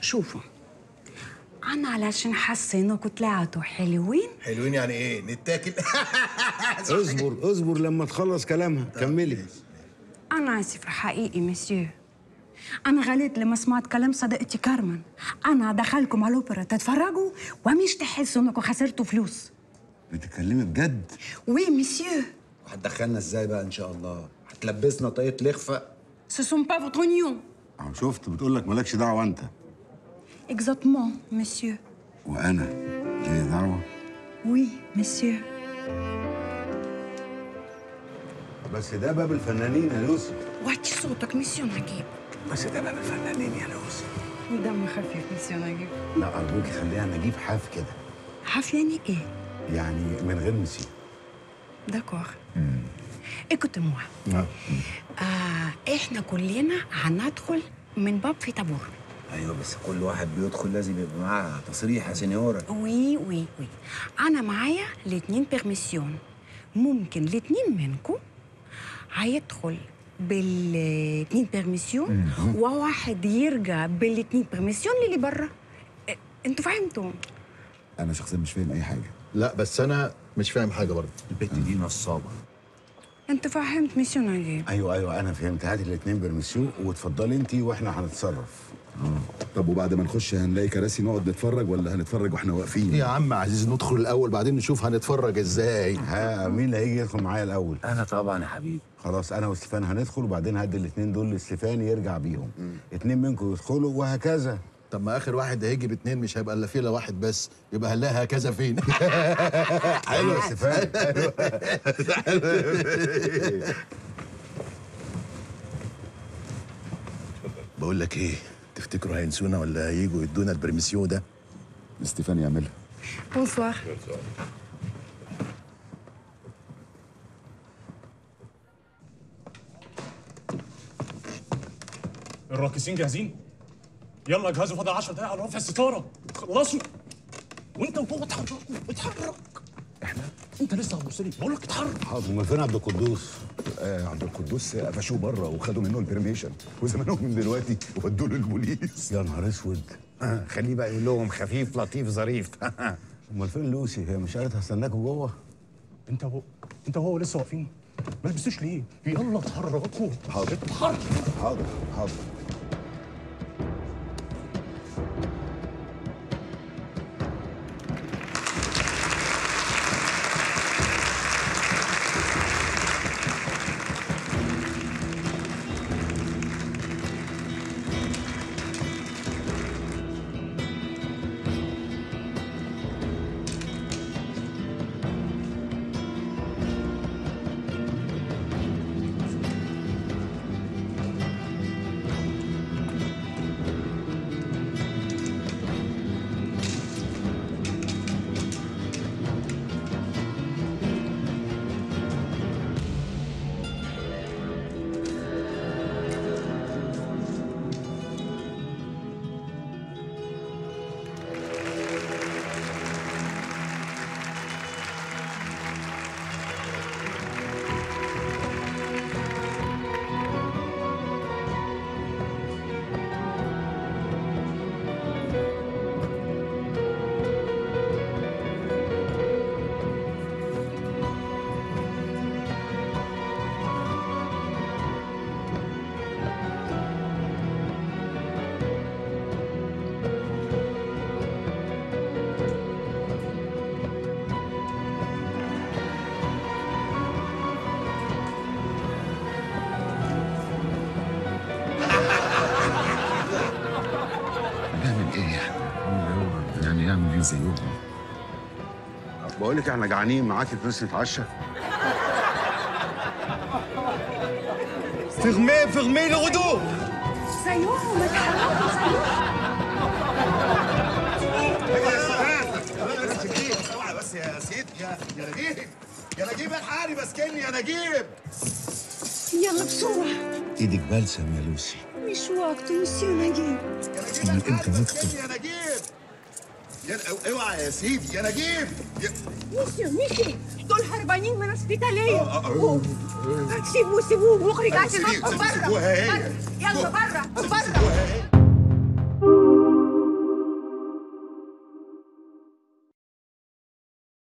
شوفوا أنا علشان حاسة إنكم طلعتوا حلوين حلوين يعني ايه نتاكل اصبر اصبر لما تخلص كلامها كملي أنا آسفة حقيقي مسيو أنا غليت لما سمعت كلام صديقتي كارمن أنا دخلكم على الأوبرا تتفرجوا ومش تحسوا إنكم خسرتوا فلوس بتتكلمي بجد وي مسيو هتدخلنا ازاي بقى ان شاء الله هتلبسنا طاقية لخفة سو سون با فوتر نيون أهو شفت بتقول لك مالكش دعوه انت اكزاكتومون مسيو وانا ليا دعوه وي مسيو بس ده باب الفنانين يا لوسي وطي صوتك مسيو نجيب بس ده باب الفنانين يا لوسي دم خفيف مسيو نجيب لا ارجوكي خليها نجيب حاف كده عارف يعني ايه يعني من غير مسيو داكور écoute-moi آه احنا كلنا هندخل من باب في طابور ايوه بس كل واحد بيدخل لازم يبقى معاه تصريح يا سينيورا وي وي وي انا معايا الاتنين بيرميسيون ممكن الاتنين منكم هيدخل بالاتنين بيرميسيون وواحد يرجع بالاتنين بيرميسيون للي بره إيه، انتوا فهمتوا انا شخصيا مش فاهم اي حاجه لا بس انا مش فاهم حاجه برضه البت دي نصابة انت فهمت مسيو نجيب ايوه ايوه انا فهمت هاتي الاثنين برمسيو واتفضلي انت واحنا هنتصرف طب وبعد ما نخش هنلاقي كراسي نقعد نتفرج ولا هنتفرج واحنا واقفين يا عم عزيز ندخل الاول بعدين نشوف هنتفرج ازاي ها مين اللي هيجي يدخل معايا الاول انا طبعا يا حبيبي خلاص انا وستيفان هندخل وبعدين هدي الاثنين دول لستيفان يرجع بيهم اتنين منكم يدخلوا وهكذا طب ما اخر واحد هيجي باتنين مش هيبقى الا فيه الا واحد بس يبقى هنلاقي هكذا فين ايوه يا ستيفان بقول لك ايه تفتكروا هينسونا ولا هيجوا يدونا البرميسيون ده ستيفان يعملها بونسوار الراقصين جاهزين؟ يلا اجهزوا فاضل 10 دقايق على رفع الستاره خلصوا وانت وهو اتحركوا اتحرك احنا انت لسه هتبص لي بقول لك اتحرك حاضر امال فين عبد القدوس آه عبد القدوس قفشوه بره وخدوا منه البرميشن وزمانهم من دلوقتي ودوه للبوليس يا نهار اسود خليه بقى يقول لهم خفيف لطيف ظريف امال فين لوسي هي مش قالت هستناكوا جوه انت وهو انت وهو لسه واقفين ما لبستوش ليه؟ يلا اتحركوا حاضر. اتحرك حاضر حاضر نعمل ايه يعني؟ يعني نعمل ايه زيهم؟ بقول لك احنا جعانين معاكي فلوس نتعشى فغمي فغمي الغدو سيوم ما تحركوا بس يا سيد يا يا نجيب يا نجيب الحقني ماسكني يا نجيب يلا بسرعة ايدك بلسم يا لوسي مش وقته مسيو نجيب يا نجيب من إمتى الحقني نكتب؟ ماسكني يا نجيب يا أو- اوعى يا سيدي يا نجيب يا- مسيو ميشي دول هربانين من اسبيتالية سيبوه سيبوه مخرج عشان سيبوه- ندخل سيبوها هي. بره يلا بره بره سيبوها هي.